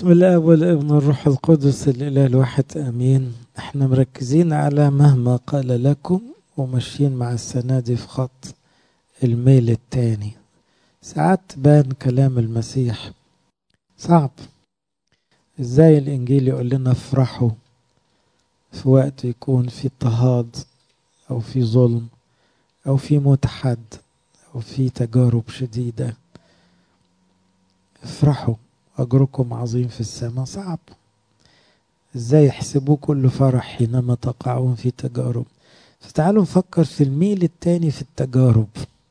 بسم الله والابن والروح القدس الإله الواحد آمين احنا مركزين على مهما قال لكم وماشيين مع السنة دي في خط الميل التاني ساعات تبان كلام المسيح صعب ازاي الانجيل يقول لنا افرحوا في وقت يكون في اضطهاد او في ظلم او في موت حد او في تجارب شديده افرحوا أجركم عظيم في السماء صعب ازاي يحسبوه كل فرح حينما تقعون في تجارب فتعالوا نفكر في الميل التاني في التجارب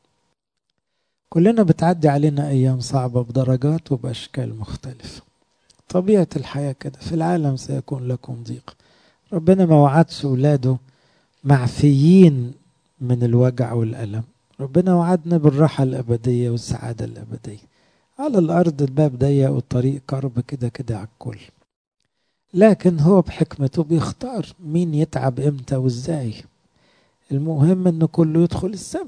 كلنا بتعدي علينا أيام صعبة بدرجات وبأشكال مختلفة طبيعة الحياة كده في العالم سيكون لكم ضيق ربنا ما وعدش ولاده معفيين من الوجع والألم ربنا وعدنا بالراحة الأبدية والسعادة الأبدية على الأرض الباب ضيق والطريق كرب كده كده على الكل لكن هو بحكمته بيختار مين يتعب امتى وازاي المهم ان كله يدخل السم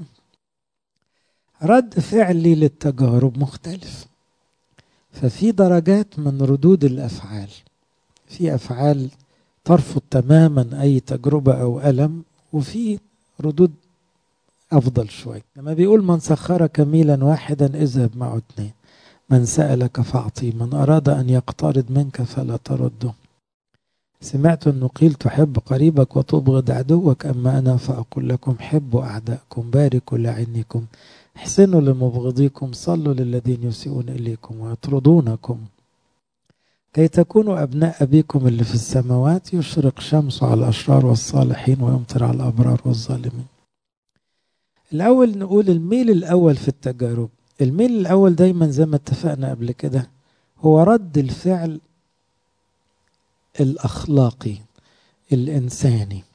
رد فعلي للتجارب مختلف ففي درجات من ردود الافعال في افعال ترفض تماما اي تجربه او الم وفي ردود افضل شوي لما بيقول من سخرك ميلا واحدا اذهب معه اثنين من سألك فأعطيه من أراد أن يقترض منك فلا ترده سمعت أنه قيل تحب قريبك وتبغض عدوك أما أنا فأقول لكم حبوا أعداءكم باركوا لعينكم احسنوا لمبغضيكم صلوا للذين يسيئون إليكم ويطردونكم كي تكونوا أبناء أبيكم اللي في السماوات يشرق شمسه على الأشرار والصالحين ويمطر على الأبرار والظالمين الأول نقول الميل الأول في التجارب الميل الأول دايما زي ما اتفقنا قبل كده هو رد الفعل الأخلاقي الإنساني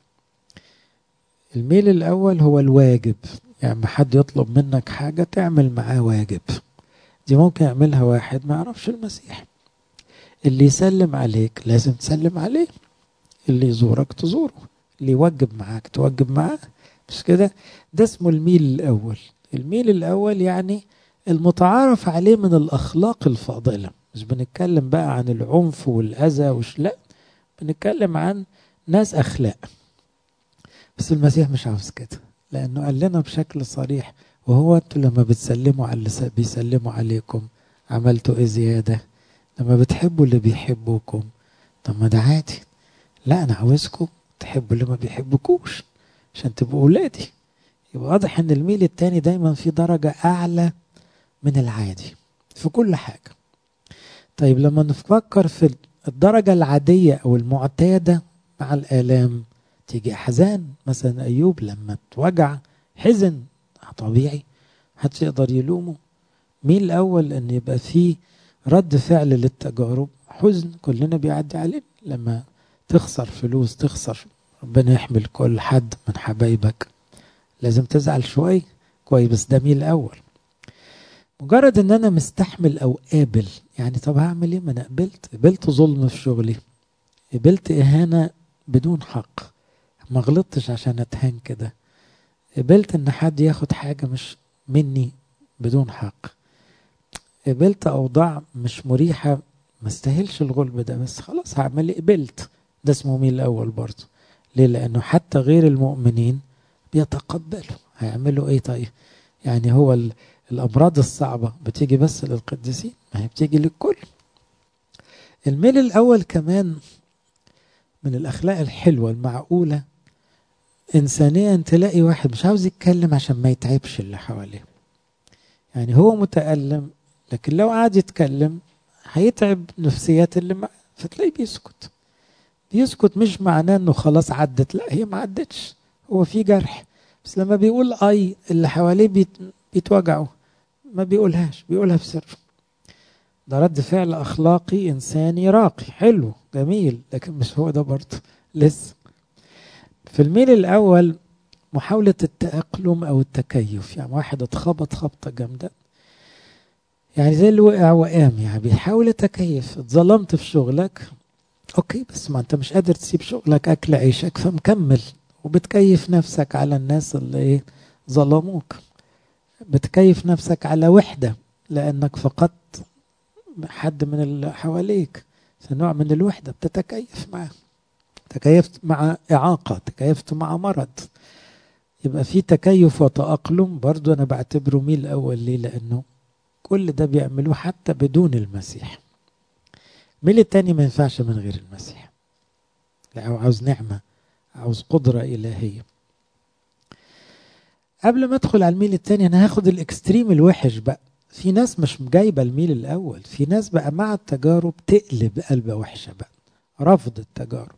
الميل الأول هو الواجب يعني حد يطلب منك حاجة تعمل معاه واجب دي ممكن يعملها واحد ما يعرفش المسيح اللي يسلم عليك لازم تسلم عليه اللي يزورك تزوره اللي يوجب معاك توجب معاه مش كده ده اسمه الميل الأول الميل الأول يعني المتعارف عليه من الأخلاق الفاضلة مش بنتكلم بقى عن العنف والأذى وش لا بنتكلم عن ناس أخلاق بس المسيح مش عاوز كده لأنه قال لنا بشكل صريح وهو أنتوا لما بتسلموا على اللي بيسلموا عليكم عملتوا إيه زيادة لما بتحبوا اللي بيحبوكم طب ما ده عادي لا أنا عاوزكم تحبوا اللي ما بيحبكوش عشان تبقوا ولادي يبقى واضح ان الميل التاني دايما في درجة أعلى من العادي في كل حاجة طيب لما نفكر في الدرجة العادية أو المعتادة مع الآلام تيجي أحزان مثلا أيوب لما اتوجع حزن طبيعي محدش يقدر يلومه مين الأول أن يبقى فيه رد فعل للتجارب حزن كلنا بيعدي علينا لما تخسر فلوس تخسر ربنا يحمل كل حد من حبايبك لازم تزعل شوي كويس بس ده مين الأول مجرد ان انا مستحمل او قابل يعني طب هعمل ايه ما انا قبلت قبلت ظلم في شغلي قبلت اهانه بدون حق ما غلطتش عشان اتهان كده قبلت ان حد ياخد حاجه مش مني بدون حق قبلت اوضاع مش مريحه ما استاهلش الغلب ده بس خلاص هعمل قبلت ده اسمه مين الاول برضه ليه لانه حتى غير المؤمنين بيتقبلوا هيعملوا ايه طيب يعني هو ال الأمراض الصعبة بتيجي بس للقديسين ما هي بتيجي للكل الميل الأول كمان من الأخلاق الحلوة المعقولة إنسانيا تلاقي واحد مش عاوز يتكلم عشان ما يتعبش اللي حواليه يعني هو متألم لكن لو قعد يتكلم هيتعب نفسيات اللي معاه فتلاقيه بيسكت بيسكت مش معناه انه خلاص عدت لا هي ما عدتش هو في جرح بس لما بيقول اي اللي حواليه بيت بيتوجعوا ما بيقولهاش بيقولها بسر ده رد فعل أخلاقي إنساني راقي حلو جميل لكن مش هو ده برضه لسه في الميل الأول محاولة التأقلم أو التكيف يعني واحد اتخبط خبطة جامدة يعني زي اللي وقع وقام يعني بيحاول يتكيف اتظلمت في شغلك اوكي بس ما انت مش قادر تسيب شغلك اكل عيشك فمكمل وبتكيف نفسك على الناس اللي ايه ظلموك بتكيف نفسك على وحدة لأنك فقدت حد من اللي حواليك فنوع من الوحدة بتتكيف معاه تكيفت مع إعاقة تكيفت مع مرض يبقى في تكيف وتأقلم برضو أنا بعتبره ميل أول ليه لأنه كل ده بيعملوه حتى بدون المسيح ميل التاني ما ينفعش من غير المسيح لا عاوز نعمة عاوز قدرة إلهية قبل ما ادخل على الميل التاني انا هاخد الاكستريم الوحش بقى في ناس مش جايبه الميل الاول في ناس بقى مع التجارب تقلب قلبه وحشه بقى رفض التجارب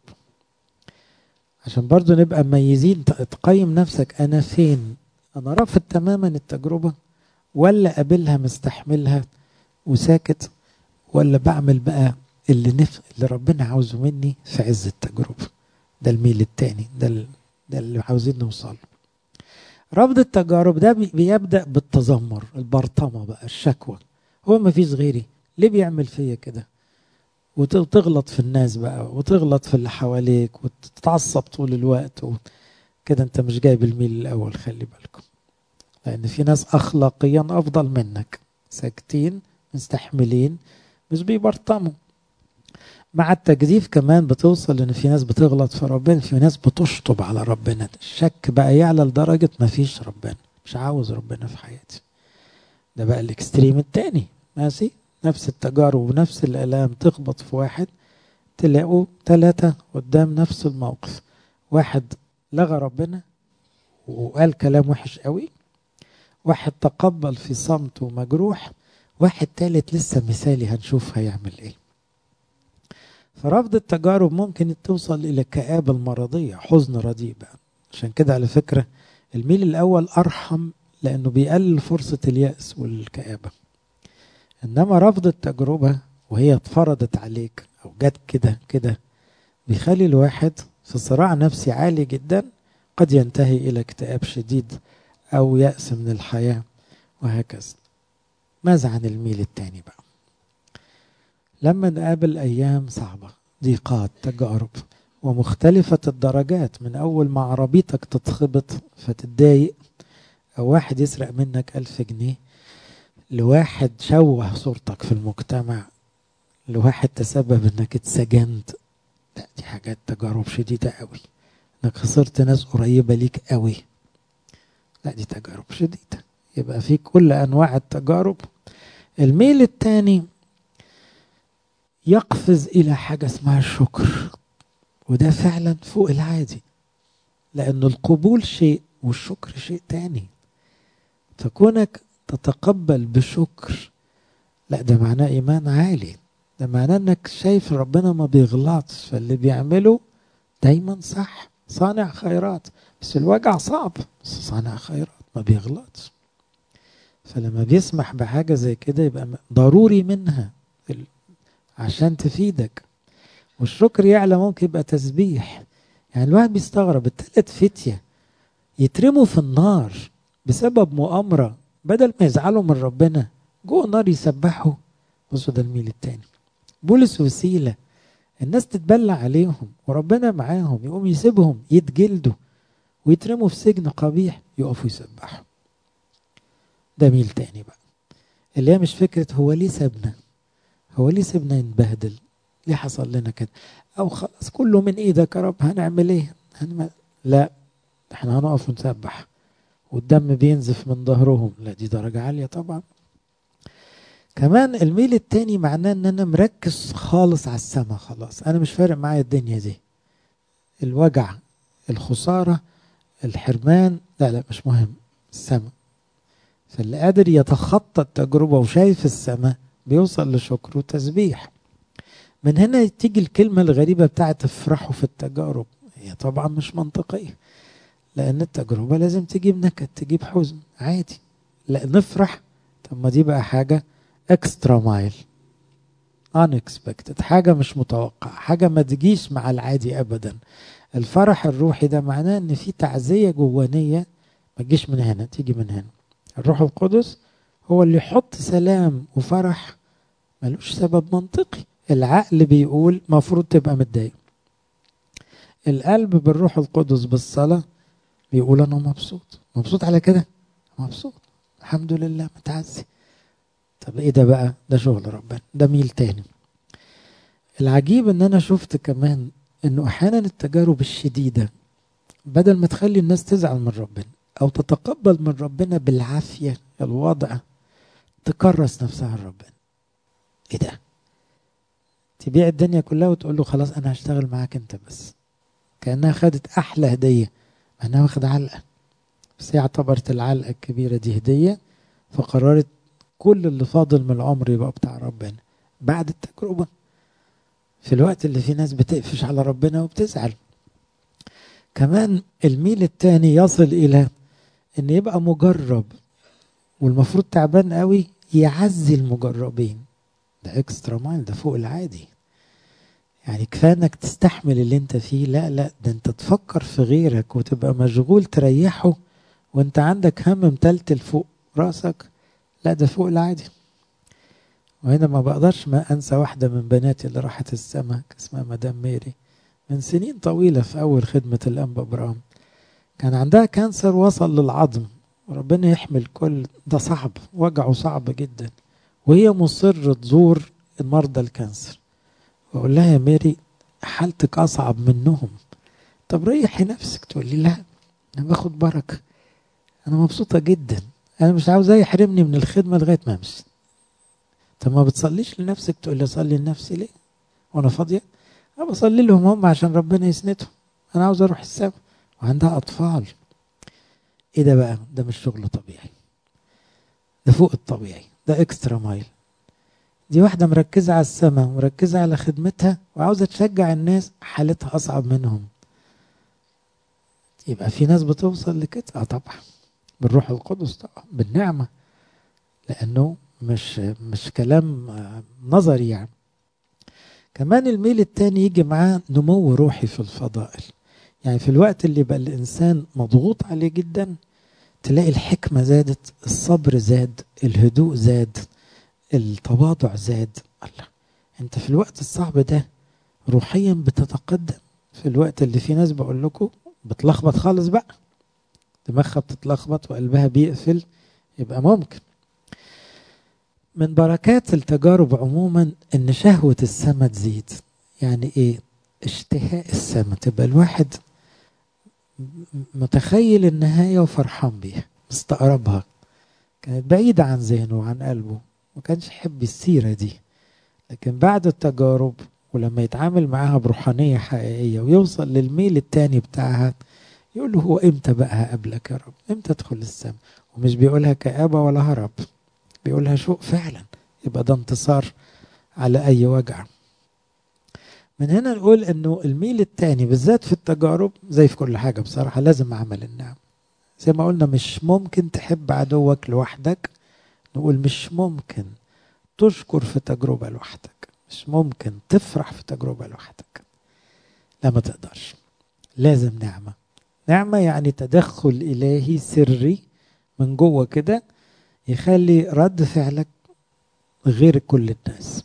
عشان برضو نبقى مميزين تقيم نفسك انا فين انا رافض تماما التجربه ولا قابلها مستحملها وساكت ولا بعمل بقى اللي نف... اللي ربنا عاوزه مني في عز التجربه ده الميل التاني ده ال... ده اللي عاوزين نوصل رفض التجارب ده بيبدا بالتذمر البرطمه بقى الشكوى هو ما فيش غيري ليه بيعمل فيا كده وتغلط في الناس بقى وتغلط في اللي حواليك وتتعصب طول الوقت و... كده انت مش جايب الميل الاول خلي بالكم لان في ناس اخلاقيا افضل منك ساكتين مستحملين مش بيبرطموا مع التجديف كمان بتوصل ان في ناس بتغلط في ربنا في ناس بتشطب على ربنا الشك بقى يعلى لدرجة ما فيش ربنا مش عاوز ربنا في حياتي ده بقى الاكستريم التاني ماشي نفس التجارب ونفس الالام تخبط في واحد تلاقوا ثلاثة قدام نفس الموقف واحد لغى ربنا وقال كلام وحش قوي واحد تقبل في صمت ومجروح واحد تالت لسه مثالي هنشوف هيعمل ايه فرفض التجارب ممكن توصل الى الكآبة المرضية حزن رديء بقى عشان كده على فكرة الميل الاول ارحم لانه بيقلل فرصة اليأس والكآبة انما رفض التجربة وهي اتفرضت عليك او جت كده كده بيخلي الواحد في صراع نفسي عالي جدا قد ينتهي الى اكتئاب شديد او يأس من الحياة وهكذا ماذا عن الميل التاني بقى لما نقابل أيام صعبة ضيقات تجارب ومختلفة الدرجات من أول ما عربيتك تتخبط فتتضايق أو واحد يسرق منك ألف جنيه لواحد شوه صورتك في المجتمع لواحد تسبب انك اتسجنت لا دي حاجات تجارب شديدة قوي انك خسرت ناس قريبة ليك قوي لا دي تجارب شديدة يبقى في كل انواع التجارب الميل الثاني يقفز الى حاجه اسمها الشكر وده فعلا فوق العادي لان القبول شيء والشكر شيء تاني فكونك تتقبل بشكر لا ده معناه ايمان عالي ده معناه انك شايف ربنا ما بيغلطش فاللي بيعمله دايما صح صانع خيرات بس الوجع صعب بس صانع خيرات ما بيغلطش فلما بيسمح بحاجة زي كده يبقى ضروري منها عشان تفيدك والشكر يعلى ممكن يبقى تسبيح يعني الواحد بيستغرب التلات فتية يترموا في النار بسبب مؤامرة بدل ما يزعلوا من ربنا جوه النار يسبحوا بصوا ده الميل التاني بولس وسيلة الناس تتبلع عليهم وربنا معاهم يقوم يسيبهم يتجلدوا ويترموا في سجن قبيح يقفوا يسبحوا ده ميل تاني بقى اللي هي مش فكرة هو ليه سابنا هو ليه سيبنا نبهدل ليه حصل لنا كده او خلاص كله من ايدك يا رب هنعمل ايه هنعمل لا احنا هنقف ونسبح والدم بينزف من ظهرهم لا دي درجة عالية طبعا كمان الميل التاني معناه ان انا مركز خالص على السما خلاص انا مش فارق معايا الدنيا دي الوجع الخسارة الحرمان لا لا مش مهم السما فاللي قادر يتخطى التجربة وشايف السما بيوصل لشكر وتسبيح من هنا تيجي الكلمة الغريبة بتاعت افرحوا في التجارب هي طبعا مش منطقية لأن التجربة لازم تجيب نكد تجيب حزن عادي لا نفرح طب ما دي بقى حاجة اكسترا مايل unexpected حاجة مش متوقعة حاجة ما تجيش مع العادي أبدا الفرح الروحي ده معناه ان في تعزية جوانية ما تجيش من هنا تيجي من هنا الروح القدس هو اللي يحط سلام وفرح ملوش سبب منطقي العقل بيقول مفروض تبقى متضايق القلب بالروح القدس بالصلاة بيقول أنا مبسوط مبسوط على كده مبسوط الحمد لله متعزي طب ايه ده بقى ده شغل ربنا ده ميل تاني العجيب ان انا شفت كمان انه احيانا التجارب الشديدة بدل ما تخلي الناس تزعل من ربنا او تتقبل من ربنا بالعافية الوضع تكرس نفسها لربنا ايه ده تبيع الدنيا كلها وتقول له خلاص انا هشتغل معاك انت بس كانها خدت احلى هديه مع انها واخد علقه بس هي اعتبرت العلقه الكبيره دي هديه فقررت كل اللي فاضل من العمر يبقى بتاع ربنا بعد التجربه في الوقت اللي في ناس بتقفش على ربنا وبتزعل كمان الميل التاني يصل الى ان يبقى مجرب والمفروض تعبان قوي يعزي المجربين ده اكسترا مايل ده فوق العادي يعني كفايه انك تستحمل اللي انت فيه لا لا ده انت تفكر في غيرك وتبقى مشغول تريحه وانت عندك هم متلتل فوق راسك لا ده فوق العادي وهنا ما بقدرش ما انسى واحده من بناتي اللي راحت السماء اسمها مدام ميري من سنين طويله في اول خدمه الانبا ابراهيم كان عندها كانسر وصل للعظم وربنا يحمل كل ده صعب وجعه صعب جدا وهي مصرة تزور مرضى الكانسر واقول لها يا ميري حالتك اصعب منهم طب ريحي نفسك تقول لي لا انا باخد بركه انا مبسوطه جدا انا مش عاوزاه يحرمني من الخدمه لغايه ما امشي طب ما بتصليش لنفسك تقول لي اصلي لنفسي ليه وانا فاضيه انا بصلي لهم هم عشان ربنا يسندهم انا عاوز اروح السما وعندها اطفال ايه ده بقى ده مش شغل طبيعي ده فوق الطبيعي ده اكسترا مايل دي واحدة مركزة على السماء مركزة على خدمتها وعاوزة تشجع الناس حالتها أصعب منهم يبقى في ناس بتوصل لكده اه طبعا بالروح القدس طبعا بالنعمة لأنه مش مش كلام نظري يعني كمان الميل التاني يجي معاه نمو روحي في الفضائل يعني في الوقت اللي بقى الإنسان مضغوط عليه جدا تلاقي الحكمة زادت الصبر زاد الهدوء زاد التواضع زاد الله انت في الوقت الصعب ده روحيا بتتقدم في الوقت اللي في ناس بقول لكم بتلخبط خالص بقى دماغها بتتلخبط وقلبها بيقفل يبقى ممكن من بركات التجارب عموما ان شهوة السماء تزيد يعني ايه اشتهاء السماء تبقى الواحد متخيل النهاية وفرحان بيها مستقربها كانت بعيدة عن ذهنه وعن قلبه ما كانش يحب السيرة دي لكن بعد التجارب ولما يتعامل معاها بروحانية حقيقية ويوصل للميل التاني بتاعها يقول له هو امتى بقى هقابلك يا رب امتى ادخل السماء ومش بيقولها كآبة ولا هرب بيقولها شوق فعلا يبقى ده انتصار على أي وجع من هنا نقول انه الميل التاني بالذات في التجارب زي في كل حاجة بصراحة لازم عمل النعم زي ما قلنا مش ممكن تحب عدوك لوحدك نقول مش ممكن تشكر في تجربة لوحدك مش ممكن تفرح في تجربة لوحدك لا ما تقدرش لازم نعمة نعمة يعني تدخل إلهي سري من جوه كده يخلي رد فعلك غير كل الناس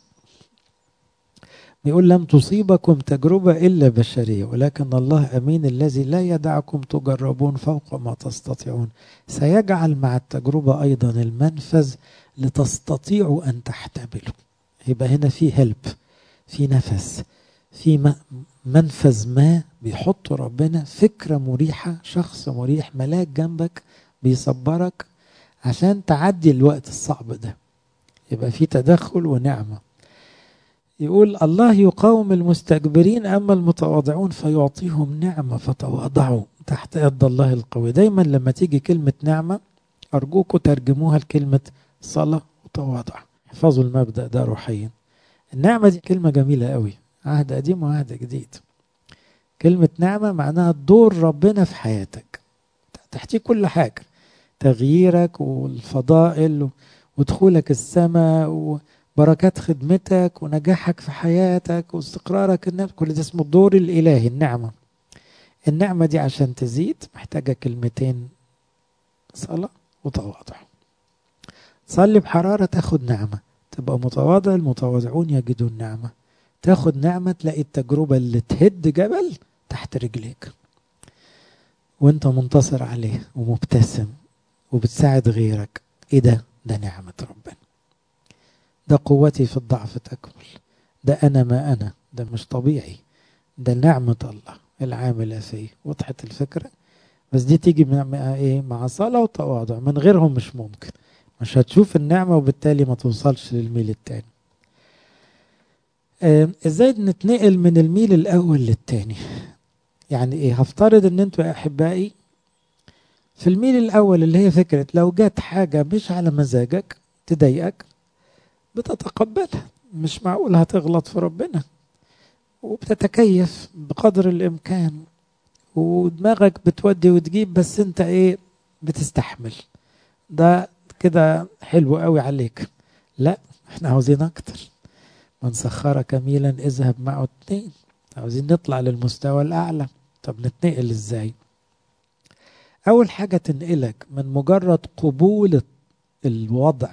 بيقول لم تصيبكم تجربة إلا بشرية ولكن الله أمين الذي لا يدعكم تجربون فوق ما تستطيعون سيجعل مع التجربة أيضا المنفذ لتستطيعوا أن تحتملوا يبقى هنا في هلب في نفس في منفذ ما بيحط ربنا فكرة مريحة شخص مريح ملاك جنبك بيصبرك عشان تعدي الوقت الصعب ده يبقى في تدخل ونعمه يقول الله يقاوم المستكبرين أما المتواضعون فيعطيهم نعمة فتواضعوا تحت يد الله القوي دايما لما تيجي كلمة نعمة أرجوكم ترجموها لكلمة صلاة وتواضع احفظوا المبدأ ده روحيا النعمة دي كلمة جميلة قوي عهد قديم وعهد جديد كلمة نعمة معناها دور ربنا في حياتك تحتيه كل حاجة تغييرك والفضائل ودخولك السماء و... بركات خدمتك ونجاحك في حياتك واستقرارك النفسي كل ده اسمه الدور الإلهي النعمة النعمة دي عشان تزيد محتاجة كلمتين صلاة وتواضع صلي بحرارة تاخد نعمة تبقى متواضع المتواضعون يجدون نعمة تاخد نعمة تلاقي التجربة اللي تهد جبل تحت رجليك وانت منتصر عليه ومبتسم وبتساعد غيرك ايه ده ده نعمة ربنا ده قوتي في الضعف تكمل ده أنا ما أنا ده مش طبيعي ده نعمة الله العاملة فيه وضحت الفكرة بس دي تيجي مع ايه مع صلاة وتواضع من غيرهم مش ممكن مش هتشوف النعمة وبالتالي ما توصلش للميل التاني آه ازاي نتنقل من الميل الاول للتاني يعني ايه هفترض ان انتوا يا احبائي في الميل الاول اللي هي فكرة لو جت حاجة مش على مزاجك تضايقك بتتقبلها مش معقول هتغلط في ربنا وبتتكيف بقدر الامكان ودماغك بتودي وتجيب بس انت ايه بتستحمل ده كده حلو قوي عليك لا احنا عاوزين اكتر من سخرك ميلا اذهب معه اتنين عاوزين نطلع للمستوى الاعلى طب نتنقل ازاي اول حاجة تنقلك من مجرد قبول الوضع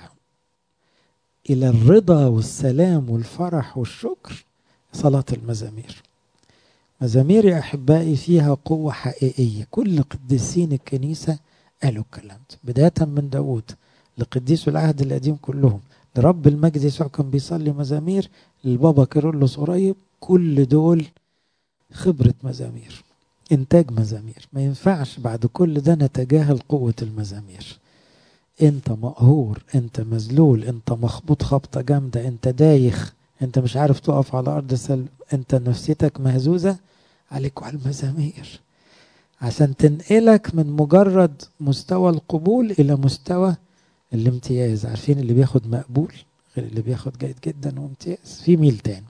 الى الرضا والسلام والفرح والشكر صلاة المزامير مزامير يا أحبائي فيها قوة حقيقية كل قديسين الكنيسة قالوا الكلام ده بداية من داود لقديس العهد القديم كلهم لرب المجد يسوع كان بيصلي مزامير للبابا كيرلس قريب كل دول خبرة مزامير إنتاج مزامير ما ينفعش بعد كل ده نتجاهل قوة المزامير أنت مقهور أنت مذلول أنت مخبوط خبطة جامدة أنت دايخ أنت مش عارف تقف على أرض سلب أنت نفسيتك مهزوزة عليك وعلى المزامير عشان تنقلك من مجرد مستوى القبول إلى مستوى الامتياز عارفين اللي بياخد مقبول غير اللي بياخد جيد جدا وامتياز في ميل تاني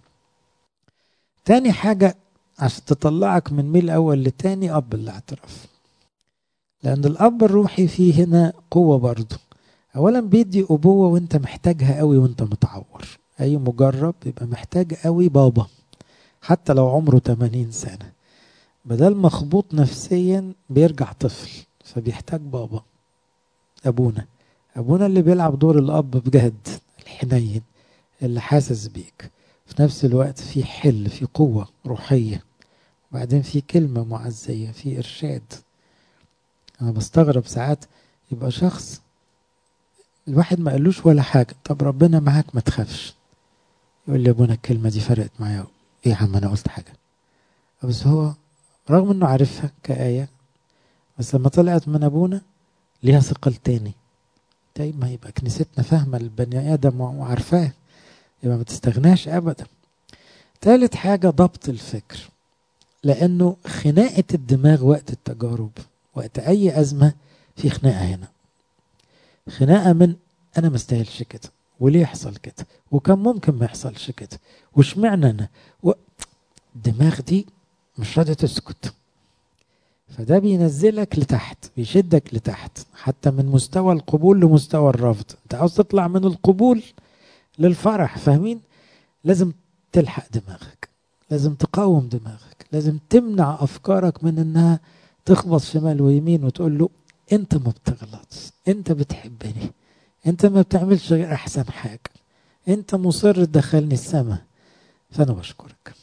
تاني حاجة عشان تطلعك من ميل أول لتاني أب الاعتراف لأن الأب الروحي فيه هنا قوة برضه أولا بيدي أبوة وأنت محتاجها قوي وأنت متعور أي مجرب يبقى محتاج قوي بابا حتى لو عمره 80 سنة بدل مخبوط نفسيا بيرجع طفل فبيحتاج بابا أبونا أبونا اللي بيلعب دور الأب بجد الحنين اللي حاسس بيك في نفس الوقت في حل في قوة روحية وبعدين في كلمة معزية في إرشاد أنا بستغرب ساعات يبقى شخص الواحد ما قالوش ولا حاجة طب ربنا معاك ما تخافش يقول لي ابونا الكلمة دي فرقت معايا ايه يا عم انا قلت حاجة بس هو رغم انه عارفها كآية بس لما طلعت من ابونا ليها ثقل تاني طيب ما يبقى كنيستنا فاهمة البني آدم وعارفاه يبقى ما تستغناش أبدا ثالث حاجة ضبط الفكر لأنه خناقة الدماغ وقت التجارب وقت أي أزمة في خناقة هنا خناقة من أنا ما استاهلش كده وليه يحصل كده وكان ممكن ما يحصلش كده واشمعنى أنا و... الدماغ دي مش راضية تسكت فده بينزلك لتحت بيشدك لتحت حتى من مستوى القبول لمستوى الرفض انت عاوز تطلع من القبول للفرح فاهمين لازم تلحق دماغك لازم تقاوم دماغك لازم تمنع افكارك من انها تخبط شمال ويمين وتقول له انت ما بتغلطش انت بتحبني انت ما بتعملش غير احسن حاجه انت مصر تدخلني السماء فانا بشكرك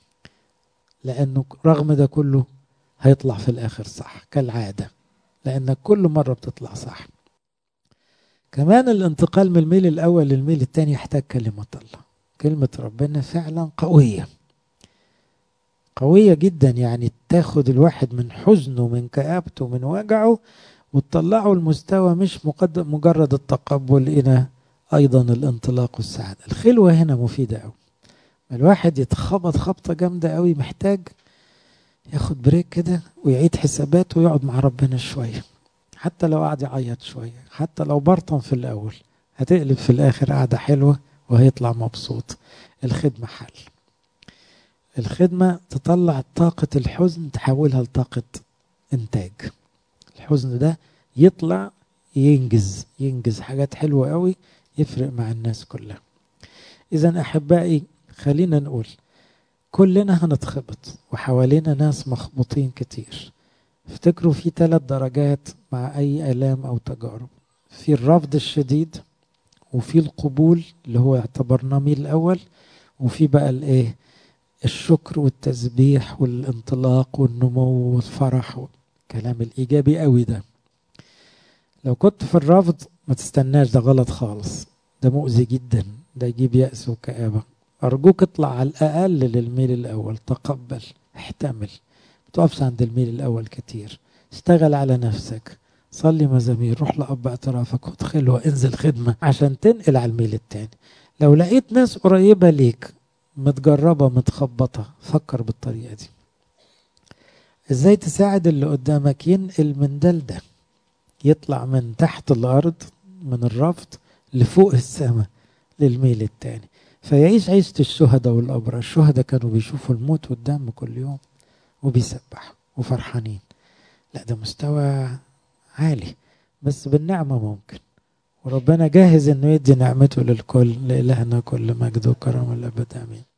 لانه رغم ده كله هيطلع في الاخر صح كالعاده لانك كل مره بتطلع صح كمان الانتقال من الميل الاول للميل الثاني يحتاج كلمه الله كلمه ربنا فعلا قويه قويه جدا يعني تاخد الواحد من حزنه من كآبته من وجعه وتطلعه المستوى مش مجرد التقبل الى ايضا الانطلاق والسعاده الخلوه هنا مفيده قوي الواحد يتخبط خبطه جامده قوي محتاج ياخد بريك كده ويعيد حساباته ويقعد مع ربنا شويه حتى لو قعد يعيط شويه حتى لو برطم في الاول هتقلب في الاخر قعده حلوه وهيطلع مبسوط الخدمه حل الخدمه تطلع طاقه الحزن تحولها لطاقه انتاج الحزن ده يطلع ينجز ينجز حاجات حلوه قوي يفرق مع الناس كلها اذا احبائي خلينا نقول كلنا هنتخبط وحوالينا ناس مخبوطين كتير افتكروا في ثلاث درجات مع اي الام او تجارب في الرفض الشديد وفي القبول اللي هو اعتبرناه ميل الاول وفي بقى الايه الشكر والتسبيح والانطلاق والنمو والفرح الكلام الايجابي قوي ده لو كنت في الرفض ما تستناش ده غلط خالص ده مؤذي جدا ده يجيب يأس وكآبة أرجوك اطلع على الأقل للميل الأول تقبل احتمل تقفش عند الميل الأول كتير اشتغل على نفسك صلي مزامير روح لأب اعترافك وادخل وانزل خدمة عشان تنقل على الميل التاني لو لقيت ناس قريبة ليك متجربة متخبطة فكر بالطريقة دي ازاي تساعد اللي قدامك ينقل من ده لده يطلع من تحت الأرض من الرفض لفوق السماء للميل التاني فيعيش عيشة الشهداء والأبرار الشهداء كانوا بيشوفوا الموت والدم كل يوم وبيسبحوا وفرحانين لا ده مستوى عالي بس بالنعمة ممكن وربنا جاهز انه يدي نعمته للكل لإلهنا كل مجد وكرم الأبد آمين